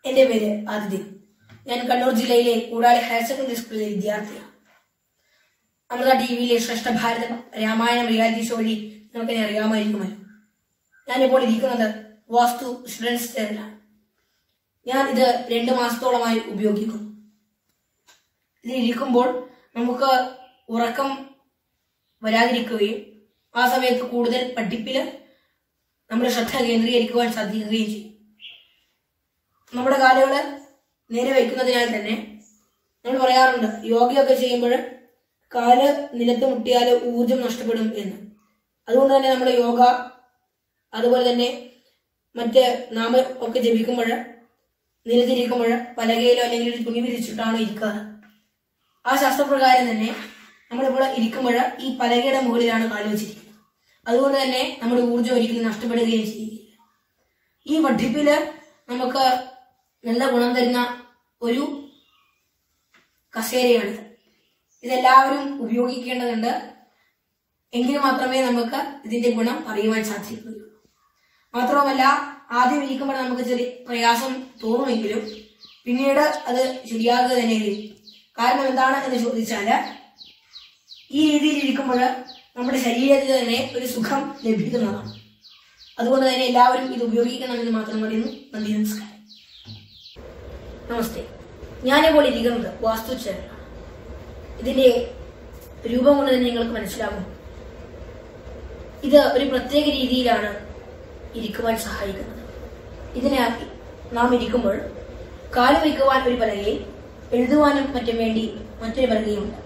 എന്റെ പേര് ആദിത്യ ഞാൻ കണ്ണൂർ ജില്ലയിലെ കൂടാളി ഹയർ സെക്കൻഡറി സ്കൂളിലെ വിദ്യാർത്ഥിയാണ് അമൃത ടി വിയിലെ ശ്രേഷ്ഠ ഭാരതം രാമായണം റിയാലിറ്റി ഷോ വഴി നമുക്കെന്നെ അറിയാമായിരിക്കുമല്ലോ ഞാനിപ്പോൾ ഇരിക്കുന്നത് വാസ്തു സ്റ്റുഡൻസ് സ്റ്റേറിലാണ് ഞാൻ ഇത് രണ്ട് മാസത്തോളമായി ഉപയോഗിക്കുന്നു ഇതിൽ ഇരിക്കുമ്പോൾ നമുക്ക് ഉറക്കം വരാതിരിക്കുകയും ആ സമയത്ത് കൂടുതൽ പഠിപ്പില് നമ്മുടെ ശ്രദ്ധ കേന്ദ്രീകരിക്കുവാൻ സാധിക്കുകയും ചെയ്യും നമ്മുടെ കാലുകള് നേരെ വയ്ക്കുന്നതിനാൽ തന്നെ നമ്മൾ പറയാറുണ്ട് യോഗയൊക്കെ ചെയ്യുമ്പോൾ കാല് നിലത്ത് മുട്ടിയാൽ ഊർജം നഷ്ടപ്പെടും എന്ന് അതുകൊണ്ട് തന്നെ നമ്മൾ യോഗ അതുപോലെ തന്നെ മറ്റ് നാമ ഒക്കെ ജപിക്കുമ്പോൾ നിലത്തിരിക്കുമ്പോൾ പലകയിലോ അല്ലെങ്കിൽ ഒരു തുണി വിരിച്ചിട്ടാണ് ഇരിക്കാറ് ആ ശാസ്ത്രപ്രകാരം തന്നെ നമ്മളിപ്പോൾ ഇരിക്കുമ്പോൾ ഈ പലകയുടെ മുകളിലാണ് കാല് വെച്ചിരിക്കുന്നത് അതുകൊണ്ട് തന്നെ നമ്മുടെ ഊർജ്ജം ഒരിക്കലും നഷ്ടപ്പെടുകയും ചെയ്യുകയില്ല ഈ പഠിപ്പില് നമുക്ക് നല്ല ഗുണം തരുന്ന ഒരു കസേരയാണിത് ഇതെല്ലാവരും ഉപയോഗിക്കേണ്ടതുണ്ട് എങ്കിൽ മാത്രമേ നമുക്ക് ഇതിന്റെ ഗുണം അറിയുവാൻ സാധിക്കുകയുള്ളൂ മാത്രവുമല്ല ആദ്യം ഇരിക്കുമ്പോൾ നമുക്ക് ചെറിയ പ്രയാസം തോന്നുമെങ്കിലും പിന്നീട് അത് ശരിയാകുക തന്നെ ചെയ്യും കാരണം എന്താണ് എന്ന് ചോദിച്ചാല് ഈ രീതിയിൽ ഇരിക്കുമ്പോൾ നമ്മുടെ ശരീരത്തിന് തന്നെ ഒരു സുഖം ലഭിക്കുന്നതാണ് അതുകൊണ്ട് തന്നെ എല്ലാവരും ഇത് ഉപയോഗിക്കണമെന്ന് മാത്രം പറയുന്നു നന്ദി നമസ്കാരം നമസ്തേ ഞാനിപ്പോൾ ഇരിക്കുന്നത് വാസ്തു ചേരലാണ് ഇതിന്റെ രൂപം കൊണ്ട് തന്നെ നിങ്ങൾക്ക് മനസ്സിലാകും ഇത് ഒരു പ്രത്യേക രീതിയിലാണ് ഇരിക്കുവാൻ സഹായിക്കുന്നത് ഇതിനായി നാം ഇരിക്കുമ്പോൾ കാല് വയ്ക്കുവാൻ ഒരു പലകയും എഴുതുവാനും മറ്റും വേണ്ടി മറ്റൊരു പലകയുമുണ്ട്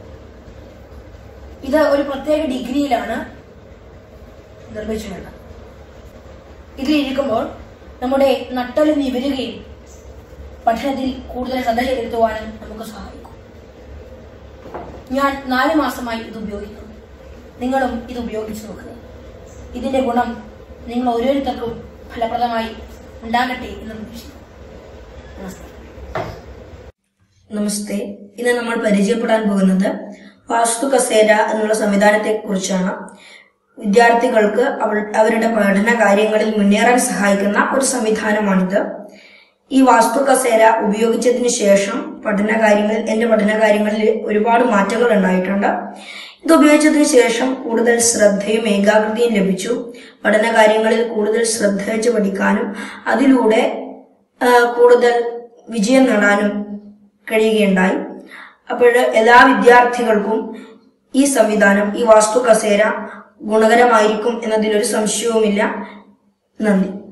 ഇത് ഒരു പ്രത്യേക ഡിഗ്രിയിലാണ് നിർമ്മിച്ചിട്ടുള്ളത് ഇതിൽ ഇരിക്കുമ്പോൾ നമ്മുടെ നട്ടല് നിവരുകയും പഠനത്തിൽ കൂടുതൽ ശ്രദ്ധ ചെലുത്തുവാനും നമുക്ക് സഹായിക്കും ഞാൻ നാല് മാസമായി ഇത് ഉപയോഗിക്കുന്നു നിങ്ങളും ഇത് ഉപയോഗിച്ചു നോക്കുക ഇതിന്റെ ഗുണം നിങ്ങൾ ഓരോരുത്തർക്കും ഫലപ്രദമായി ഉണ്ടാകട്ടെ എന്ന് പ്രതീക്ഷിക്കുന്നു നമസ്കാരം നമസ്തേ ഇന്ന് നമ്മൾ പരിചയപ്പെടാൻ പോകുന്നത് വാസ്തു കസേര എന്നുള്ള സംവിധാനത്തെ കുറിച്ചാണ് വിദ്യാർത്ഥികൾക്ക് അവൾ അവരുടെ പഠന കാര്യങ്ങളിൽ മുന്നേറാൻ സഹായിക്കുന്ന ഒരു സംവിധാനമാണിത് ഈ വാസ്തു കസേര ഉപയോഗിച്ചതിന് ശേഷം പഠന കാര്യങ്ങളിൽ എന്റെ പഠന കാര്യങ്ങളിൽ ഒരുപാട് മാറ്റങ്ങൾ ഉണ്ടായിട്ടുണ്ട് ഇത് ഉപയോഗിച്ചതിന് ശേഷം കൂടുതൽ ശ്രദ്ധയും ഏകാഗ്രതയും ലഭിച്ചു പഠന കാര്യങ്ങളിൽ കൂടുതൽ ശ്രദ്ധ വെച്ച് പഠിക്കാനും അതിലൂടെ ആ, കൂടുതൽ വിജയം നേടാനും കഴിയുകയുണ്ടായി അപ്പോൾ എല്ലാ വിദ്യാർത്ഥികൾക്കും ഈ സംവിധാനം ഈ വാസ്തു കസേര ഗുണകരമായിരിക്കും എന്നതിലൊരു സംശയവുമില്ല നന്ദി